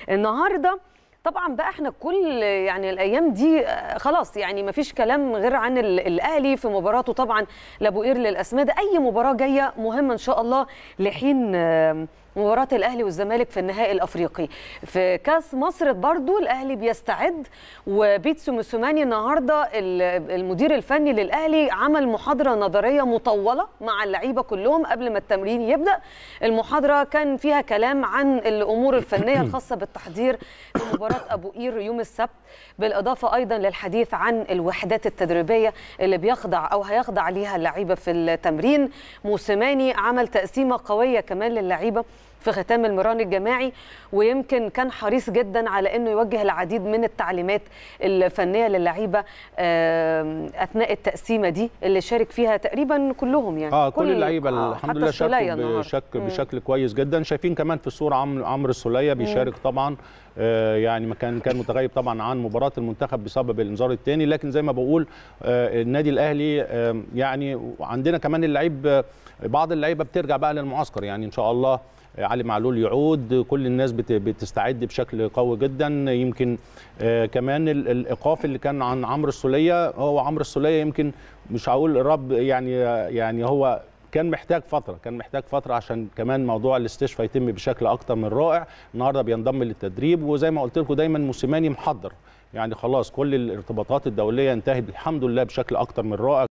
النهارده طبعا بقى احنا كل يعني الايام دي آه، خلاص يعني ما فيش كلام غير عن ال- الاهلي في مباراته طبعا لابوقير للاسمده اي مباراه جايه مهمه ان شاء الله لحين آه، مباراة الأهلي والزمالك في النهائي الأفريقي في كأس مصر برضو الأهلي بيستعد وبيتسو موسوماني النهاردة ال- المدير الفني للأهلي عمل محاضرة نظرية مطولة مع اللعيبة كلهم قبل ما التمرين يبدأ المحاضرة كان فيها كلام عن الأمور الفنية الخاصة بالتحضير لمباراة أبو قير يوم السبت بالإضافة أيضا للحديث عن الوحدات التدريبية اللي بيخضع أو هيخضع ليها اللعيبة في التمرين موسيماني عمل تقسيمة قوية كمان للعيبة في ختام المران الجماعي ويمكن كان حريص جدا على انه يوجه العديد من التعليمات الفنيه للعيبه آم، اثناء التقسيمه دي اللي شارك فيها تقريبا كلهم يعني اه كل اللعيبه آه، الحمد حتى لله السولية شاركوا النهاردة. بشك مم. بشكل كويس جدا شايفين كمان في الصوره عمرو عمرو السوليه بيشارك طبعا آه يعني ما كان كان متغيب طبعا عن مباراه المنتخب بسبب الانذار الثاني لكن زي ما بقول آه النادي الاهلي آه يعني عندنا كمان اللعيب آه، بعض اللعيبه بترجع بقى للمعسكر يعني ان شاء الله آه، علي معلول يعود كل الناس بت- بتستعد بشكل قوي جدا يمكن آه، كمان ال- الايقاف اللي كان عن عمرو السوليه هو عمرو السوليه يمكن مش هقول الرب يعني يعني هو كان محتاج فتره كان محتاج فتره عشان كمان موضوع الاستشفاء يتم بشكل اكتر من رائع النهارده بينضم للتدريب وزي ما قلت لكم دايما موسيماني محضر يعني خلاص كل الارتباطات الدوليه انتهت الحمد لله بشكل اكتر من رائع